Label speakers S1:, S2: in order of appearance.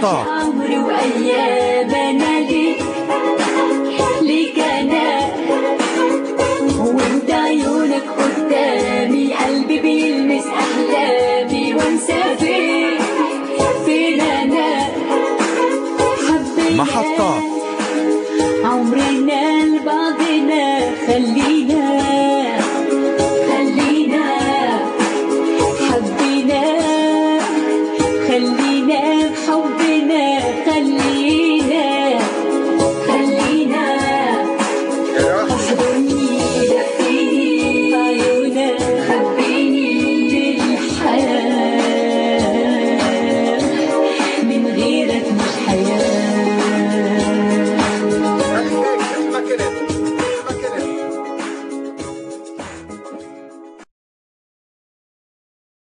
S1: محطات
S2: عمري وايام انا ليك ليك انا وانت عيونك قدامي قلبي بيلمس احلامي وانسى فين فين انا حبينا
S1: محطات
S2: عمرنا لبعضنا خلينا